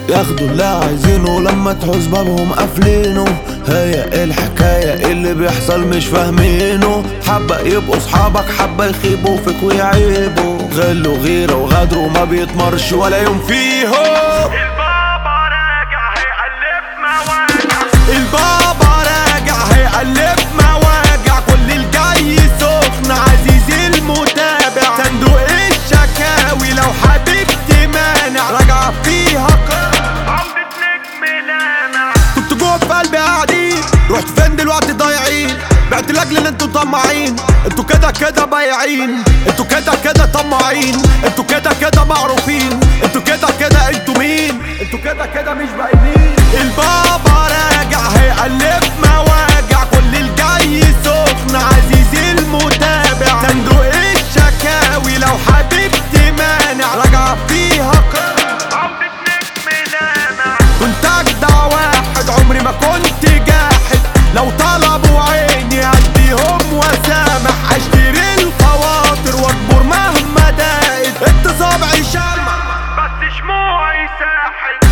ياخدوا اللي عايزينه لما تحوز بابهم قافلينه هي الحكاية اللي بيحصل مش فاهمينه حبة يبقوا صحابك حبة يخيبوا فيك ويعيبوا غلوا غيرة وغدروا ما بيتمرش ولا يوم فيهم البابا راجع هيقلب مواجع البابا راجع هيقلب مواجع كل الجاي سخن عزيزي المتابع صندوق الشكاوي لو حبيبتي مانع راجعة فيها قرار عودة نجم لامع كنت جوه في قلبي قاعدين رحت فين دلوقتي ضايعين بعت لاجل ان انتوا طماعين انتوا كده كده بايعين انتوا كده كده طماعين انتوا كده كده معروفين انتوا كده كده انتوا مين انتوا كده كده مش باينين البابا راجع هيقلب مواجع كل الجاي سخن عزيزي المتابع صندوق الشكاوي لو حبيبتي مانع راجعة فيها قرار عودة نجم لامع كنت اجدع واحد عمري ما كنت جاحد لو طلبوا عيني هديهم وسامح اشتري الخواطر واكبر مهما داقت انت صابعي شمع بس شموعي ساحل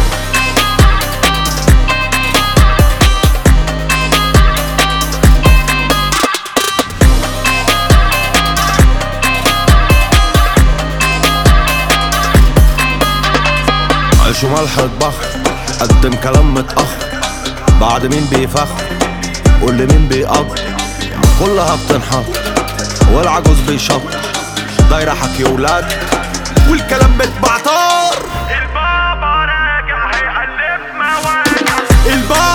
عيش وملح اطبخ قدم كلام متأخر بعد مين بيفخر قول لي مين بيقض كلها بتنحط والعجوز بيشط دايرة حكي ولاد والكلام متبعتر البابا راجع هيقلب مواجع البابا